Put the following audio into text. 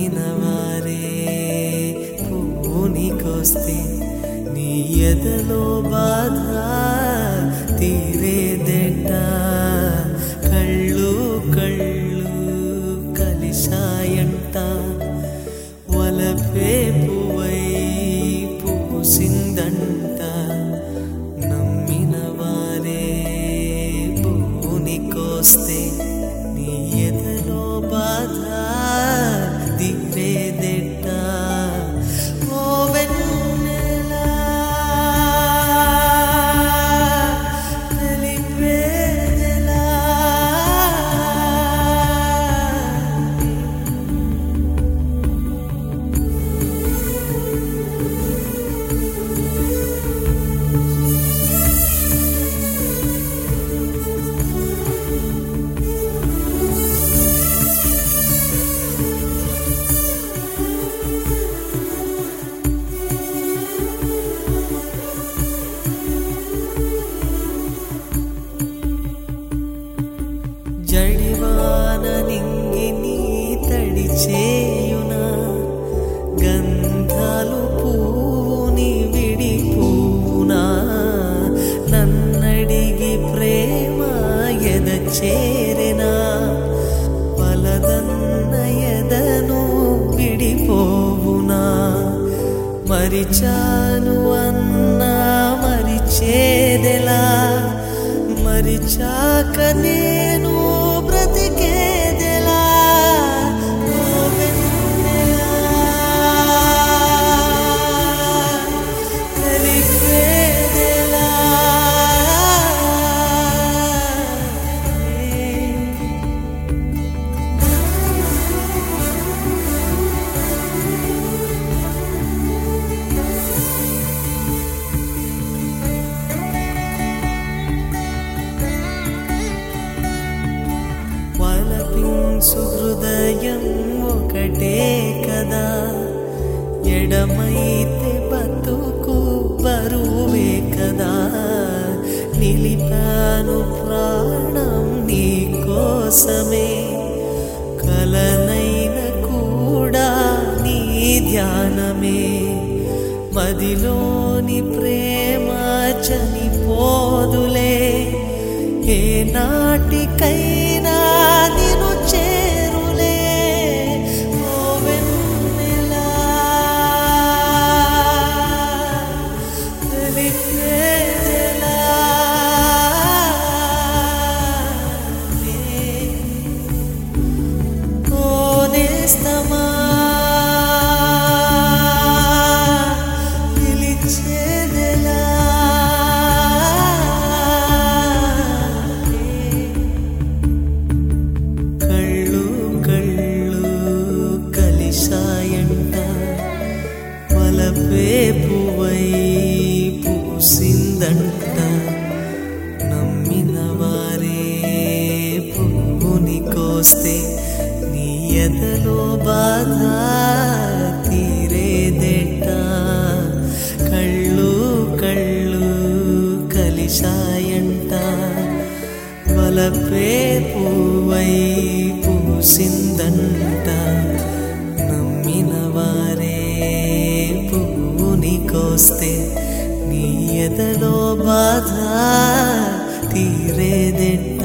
నమ్మిన వారే పూనికొస్తే నీ ఎదలో బాధ తీరేదెట కళ్ళు కళ్ళు కలిశాయంట వలపే పువ్వై పూసిందంట నమ్మిన వారే పూనికొస్తే నీ ఎదలో బాధ దివేదెట్ట ఓ వెన్నెలా తెలిపేదెలా జడివాన నింగిని తడి చేయునా గంధాలు పూని విడిపూనా నన్నడిగి ప్రేమ ఎద చేరెనా వలదన్న ఎదను విడిపోవునా మరిచాను అన్నా మరిచేదెలా మరిచాక నేను బ్రతికేదెలా ఓ వెన్నెలా, తెలిపేదెలా? వలపించు హృదయం ఒకటే కదా ఎడమైతే బతుకు బరువే కదా నిలిపాను ప్రాణం నీ కోసమే కలనైన కూడా నీ ధ్యానమే మదిలోని ప్రేమ చనిపోదులే ఏ నాటికైనా నిన్ను చేరులే ఓ వెన్నెలా తెలిపేదెలా? ఓ నేస్తమా పిలిచేదెలా? కళ్ళు కళ్ళు కలిశాయంట వలపే పువ్వై పూసిందంట నమ్మిన వారే పువ్వుని కోస్తే నీ ఎదలో బాధ తీరేదెట్ట కళ్ళు కళ్ళు కలిశాయంట వలపే పువ్వై పూసిందంట నమ్మిన వారే పువ్వుని కోస్తే నీ ఎదలో బాధ తీరేదెట్ట